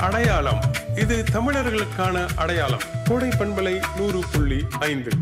அடையாளம் இது தமிழர்களுக்கான அடையாளம் கோடை பண்பலை நூறு புள்ளி ஐந்து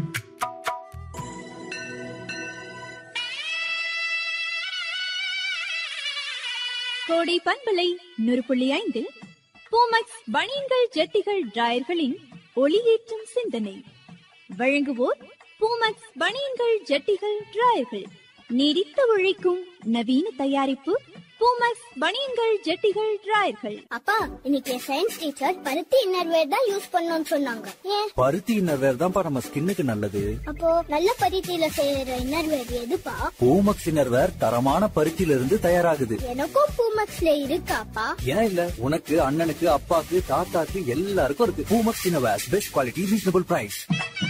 கோடை பண்பலை நூறு புள்ளி ஐந்தில் பூமக்ஸ் பனியன்கள் ஜெட்டிகள் டிராயர்களின் ஒளியேற்றும் சிந்தனை வழங்குவோர் பூமக்ஸ் பனியன்கள் ஜெட்டிகள் டிராயர்கள் நீடித்து உழைக்கும் நவீன தயாரிப்பு பூமக்ஸ் பனியன்கள் ஜெட்டிகள் டிராயர்கள் அப்பா இன்னைக்கு சயின்ஸ் டீச்சர் பருத்தி இன்னர்வேர் தான் யூஸ் பண்ணணும்னு சொன்னாங்க ஏன் பருத்தி இன்னர்வேர் தான்ப்பா நம்ம ஸ்கின்னுக்கு நல்லது அப்போ நல்ல பருத்தியில செய்யற இன்னர்வேர் எதுப்பா பூமக்ஸ் இன்னர்வேர் தரமான பருத்தியில இருந்து தயாராகுது எனக்கும் பூமக்ஸ்ல இருக்காப்பா ஏன் இல்ல உனக்கு அண்ணனுக்கு அப்பாக்கு தாத்தாக்கு எல்லாருக்கும் இருக்கு Poomex innerwear best quality reasonable price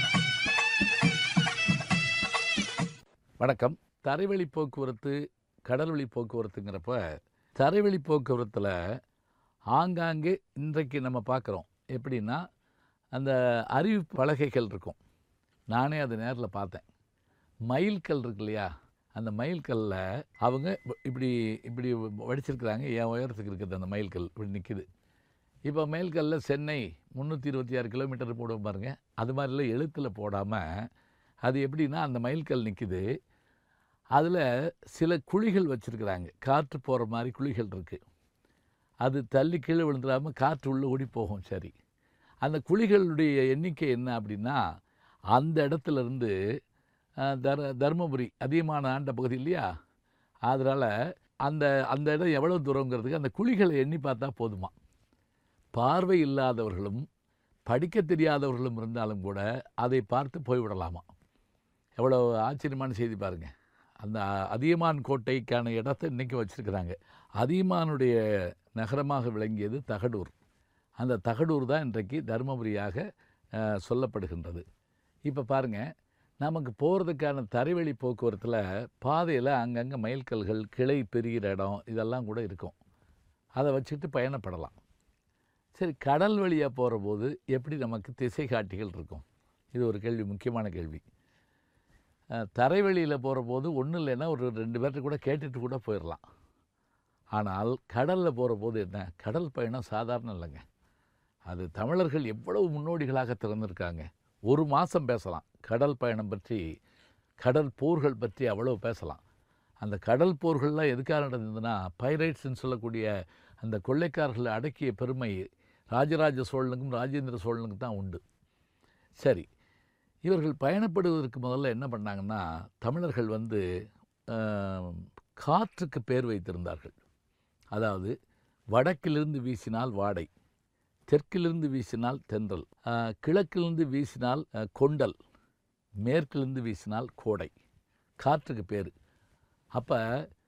வணக்கம் தரைவழி போக்குவரத்து கடல்வழி போக்குவரத்துங்கிறப்ப தரைவழி போக்குவரத்தில் ஆங்காங்கே இன்றைக்கு நம்ம பார்க்குறோம் எப்படின்னா அந்த அறிவிப்பு பலகைகள் இருக்கும் நானே அது நேரில் பார்த்தேன் மயில்கல் இருக்கு இல்லையா அந்த மயில்கல்லில் அவங்க இப்படி இப்படி வடிச்சிருக்கிறாங்க என் உயரத்துக்கு இருக்குது அந்த மயில்கல் இப்படி நிற்கிது இப்போ மயில்கல்லில் சென்னை முந்நூற்றி இருபத்தி ஆறு கிலோமீட்டர் போடுவோம் பாருங்க அது மாதிரிலாம் எழுத்தில் போடாமல் அது எப்படின்னா அந்த மயில்கல் நிற்கிது அதில் சில குழிகள் வச்சுருக்குறாங்க காற்று போகிற மாதிரி குழிகள் இருக்குது அது தள்ளி கீழே விழுந்துடாமல் காற்று உள்ளே ஓடி போகும் சரி அந்த குழிகளுடைய எண்ணிக்கை என்ன அப்படின்னா அந்த இடத்துல இருந்து அஹ், தர தருமபுரி அதிகமான ஆண்ட பகுதி இல்லையா அதனால் அந்த அந்த இடம் எவ்வளோ தூரங்கிறதுக்கு அந்த குழிகளை எண்ணி பார்த்தா போதுமா பார்வை இல்லாதவர்களும் படிக்க தெரியாதவர்களும் இருந்தாலும் கூட அதை பார்த்து போய்விடலாமா எவ்வளோ ஆச்சரியமான செய்தி பாருங்கள் அந்த அதியமான் கோட்டைக்கான இடத்தை இன்றைக்கி வச்சுருக்கிறாங்க அதியமானுடைய நகரமாக விளங்கியது தகடூர் அந்த தகடூர் தான் இன்றைக்கு தருமபுரியாக அஹ், சொல்லப்படுகின்றது இப்போ பாருங்கள் நமக்கு போகிறதுக்கான தரைவழி போக்குவரத்தில் பாதையில் அங்கங்கே மைல்கல்கள் கிளை பெறுகிற இடம் இதெல்லாம் கூட இருக்கும் அதை வச்சுக்கிட்டு பயணப்படலாம் சரி கடல் வழியாக போகிற போது எப்படி நமக்கு திசை காட்டிகள் இருக்கும் இது ஒரு கேள்வி முக்கியமான கேள்வி அஹ், தரைவழியில் போகிற போது ஒன்றும் இல்லைன்னா ஒரு ரெண்டு பேர்கிட்ட கூட கேட்டுட்டு கூட போயிடலாம் ஆனால் கடலில் போகிற போது என்ன கடல் பயணம் சாதாரணம் இல்லைங்க அது தமிழர்கள் எவ்வளவு முன்னோடிகளாக திறந்திருக்காங்க ஒரு மாதம் பேசலாம் கடல் பயணம் பற்றி கடல் போர்கள் பற்றி அவ்வளவு பேசலாம் அந்த கடல் போர்கள்லாம் எதுக்காக நடந்ததுன்னா பைரைட்ஸ்ன்னு சொல்லக்கூடிய அந்த கொள்ளைக்காரர்களை அடக்கிய பெருமை ராஜராஜ சோழனுக்கும் ராஜேந்திர சோழனுக்கும் தான் உண்டு சரி இவர்கள் பயணப்படுவதற்கு முதல்ல என்ன பண்ணாங்கன்னா தமிழர்கள் வந்து ஆம், காற்றுக்கு பேர் வைத்திருந்தார்கள் அதாவது வடக்கிலிருந்து வீசினால் வாடை தெற்கிலிருந்து வீசினால் தென்றல் ஆ, கிழக்கிலிருந்து வீசினால் அ, கொண்டல் மேற்கிலிருந்து வீசினால் கோடை காற்றுக்கு பேர் அப்போ